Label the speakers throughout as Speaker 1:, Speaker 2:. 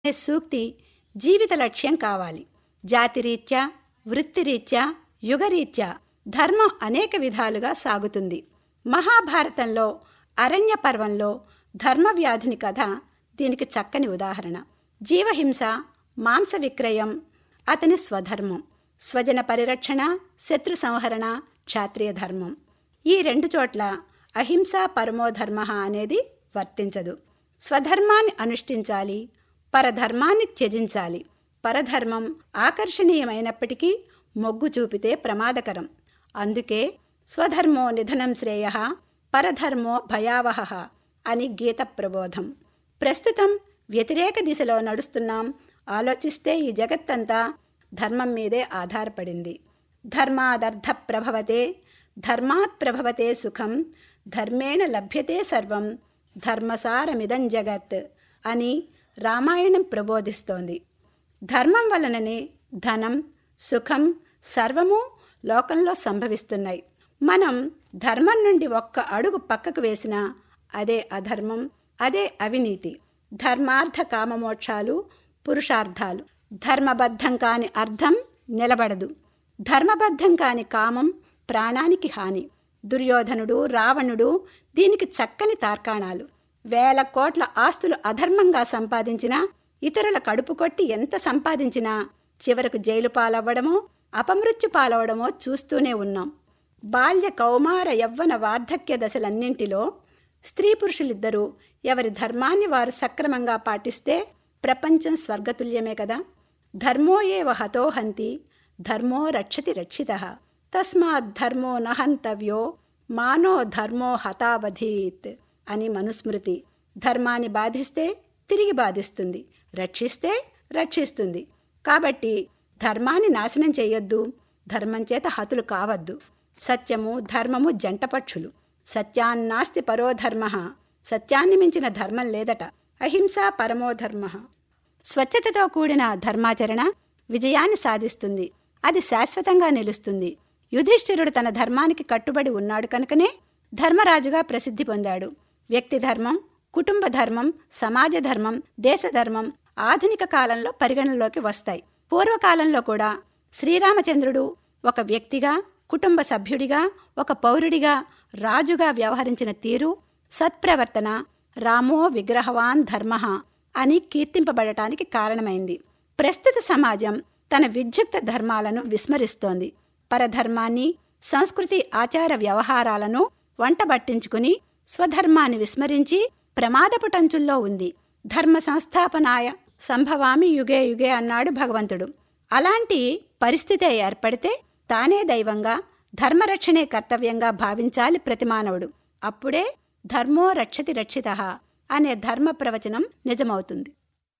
Speaker 1: అనే సూక్తి జీవిత లక్ష్యం కావాలి జాతిరీత్యా వృత్తిరీత్యా యుగరీత్యా ధర్మం అనేక విధాలుగా సాగుతుంది మహాభారతంలో అరణ్య పర్వంలో ధర్మవ్యాధుని కథ దీనికి చక్కని ఉదాహరణ జీవహింస మాంస విక్రయం అతని స్వధర్మం స్వజన పరిరక్షణ శత్రు సంహరణ క్షాత్రియ ధర్మం ఈ రెండు చోట్ల అహింస పరమోధర్మ అనేది వర్తించదు స్వధర్మాన్ని అనుష్ఠించాలి పరధర్మాన్ని త్యజించాలి పరధర్మం ఆకర్షణీయమైనప్పటికీ మొగ్గు చూపితే ప్రమాదకరం అందుకే స్వధర్మో నిధనం శ్రేయ పరధర్మో భయావహ అని గీత ప్రబోధం ప్రస్తుతం వ్యతిరేక దిశలో నడుస్తున్నాం ఆలోచిస్తే ఈ జగత్తంతా ధర్మం మీదే ఆధారపడింది ధర్మాదర్థ ప్రభవతే ధర్మాత్ ప్రభవతే సుఖం ధర్మేణ లభ్యతే సర్వం ధర్మసారమిదం జగత్ అని రామాయణం ప్రబోధిస్తోంది ధర్మం వలననే ధనం సుఖం సర్వము లోకంలో సంభవిస్తున్నాయి మనం ధర్మం నుండి ఒక్క అడుగు పక్కకు వేసినా అదే అధర్మం అదే అవినీతి ధర్మార్థ కామమోక్షాలు పురుషార్థాలు ధర్మబద్ధం కాని అర్థం నిలబడదు ధర్మబద్ధం కాని కామం ప్రాణానికి హాని దుర్యోధనుడు రావణుడు దీనికి చక్కని తార్కాణాలు వేల కోట్ల ఆస్తులు అధర్మంగా సంపాదించినా ఇతరుల కడుపు కొట్టి ఎంత సంపాదించినా చివరకు జైలు పాలవ్వడమో అపమృత్యు పాలవడమో చూస్తూనే ఉన్నాం బాల్య కౌమార యవ్వన వార్ధక్య దశలన్నింటిలో స్త్రీ పురుషులిద్దరూ ఎవరి ధర్మాన్ని వారు సక్రమంగా పాటిస్తే ప్రపంచం స్వర్గతుల్యమే కదా ధర్మో ఏవ హతోహంతి ధర్మో రక్షతి రక్షిత తస్మాత్ ధర్మో నహంతవ్యో మానో ధర్మో హతావధీత్ అని మనుస్మృతి ధర్మాన్ని బాధిస్తే తిరిగి బాధిస్తుంది రక్షిస్తే రక్షిస్తుంది కాబట్టి ధర్మాన్ని నాశనం చేయొద్దు ధర్మం చేత హతులు కావద్దు సత్యము ధర్మము జంటపక్షులు సత్యాన్నాస్తి పరోధర్మ సత్యాన్ని మించిన ధర్మం లేదట అహింస పరమోధర్మ స్వచ్ఛతతో కూడిన ధర్మాచరణ విజయాన్ని సాధిస్తుంది అది శాశ్వతంగా నిలుస్తుంది యుధిష్ఠిరుడు తన ధర్మానికి కట్టుబడి ఉన్నాడు కనుకనే ధర్మరాజుగా ప్రసిద్ధి పొందాడు వ్యక్తి ధర్మం కుటుంబ ధర్మం సమాజ ధర్మం దేశ ధర్మం ఆధునిక కాలంలో పరిగణనలోకి వస్తాయి పూర్వకాలంలో కూడా శ్రీరామచంద్రుడు ఒక వ్యక్తిగా కుటుంబ సభ్యుడిగా ఒక పౌరుడిగా రాజుగా వ్యవహరించిన తీరు సత్ప్రవర్తన రామో విగ్రహవాన్ ధర్మ అని కీర్తింపబడటానికి కారణమైంది ప్రస్తుత సమాజం తన విద్యుక్త ధర్మాలను విస్మరిస్తోంది పరధర్మాన్ని సంస్కృతి ఆచార వ్యవహారాలను వంటబట్టించుకుని స్వధర్మాన్ని విస్మరించి ప్రమాదపుటంచుల్లో ఉంది ధర్మ సంస్థాపనాయ సంభవామి యుగే యుగే అన్నాడు భగవంతుడు అలాంటి పరిస్థితి ఏర్పడితే తానే దైవంగా ధర్మరక్షణే కర్తవ్యంగా భావించాలి ప్రతిమానవుడు అప్పుడే ధర్మో రక్షతి రక్షిత అనే ధర్మ ప్రవచనం నిజమవుతుంది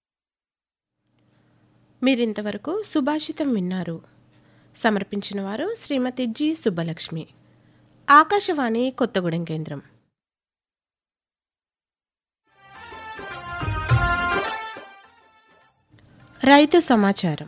Speaker 2: మీరింతవరకు సుభాషితం విన్నారు సమర్పించిన వారు శ్రీమతి జి సుబ్బలక్ష్మి ఆకాశవాణి కొత్తగూడెం కేంద్రం రైతు సమాచారం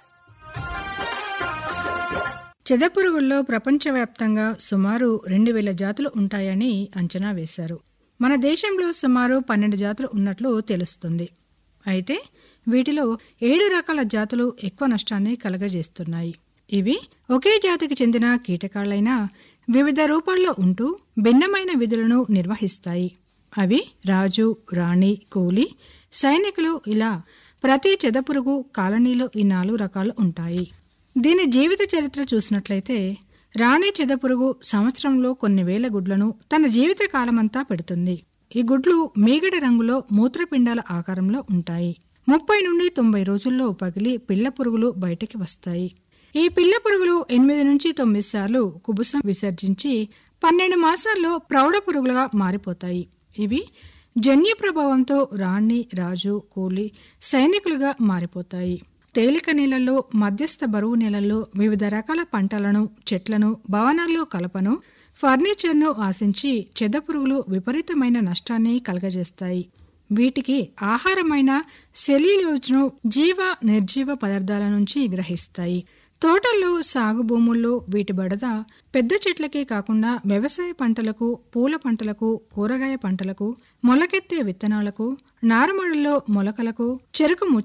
Speaker 3: చెదపురుగుల్లో ప్రపంచవ్యాప్తంగా సుమారు రెండు వేల జాతులు ఉంటాయని అంచనా వేశారు మన దేశంలో సుమారు పన్నెండు జాతులు ఉన్నట్లు తెలుస్తుంది అయితే వీటిలో ఏడు రకాల జాతులు ఎక్కువ నష్టాన్ని కలగజేస్తున్నాయి ఇవి ఒకే జాతికి చెందిన కీటకాలైనా వివిధ రూపాల్లో ఉంటూ భిన్నమైన విధులను నిర్వహిస్తాయి అవి రాజు రాణి కూలి సైనికులు ఇలా ప్రతి చెదపురుగు కాలనీలో ఈ నాలుగు రకాలు ఉంటాయి దీని జీవిత చరిత్ర చూసినట్లయితే రాణి చెదపురుగు సంవత్సరంలో కొన్ని వేల గుడ్లను తన జీవిత కాలమంతా పెడుతుంది ఈ గుడ్లు మీగడ రంగులో మూత్రపిండాల ఆకారంలో ఉంటాయి ముప్పై నుండి తొంభై రోజుల్లో పగిలి పిల్ల పురుగులు బయటికి వస్తాయి ఈ పిల్ల పురుగులు ఎనిమిది నుంచి తొమ్మిది సార్లు కుబుసం విసర్జించి పన్నెండు మాసాల్లో ప్రౌఢ పురుగులుగా మారిపోతాయి ఇవి జన్యు ప్రభావంతో రాణి రాజు కూలి సైనికులుగా మారిపోతాయి తేలిక నీళ్లలో మధ్యస్థ బరువు నేలల్లో వివిధ రకాల పంటలను చెట్లను భవనాల్లో కలపను ఫర్నిచర్ను ఆశించి చెదపురుగులు విపరీతమైన నష్టాన్ని కలగజేస్తాయి వీటికి ఆహారమైన సెల్యులోజ్ను జీవ నిర్జీవ పదార్థాల నుంచి గ్రహిస్తాయి తోటల్లో సాగు భూముల్లో వీటి బడద పెద్ద చెట్లకే కాకుండా వ్యవసాయ పంటలకు పూల పంటలకు కూరగాయ పంటలకు మొలకెత్తే విత్తనాలకు నారుమడుల్లో మొలకలకు చెరుకు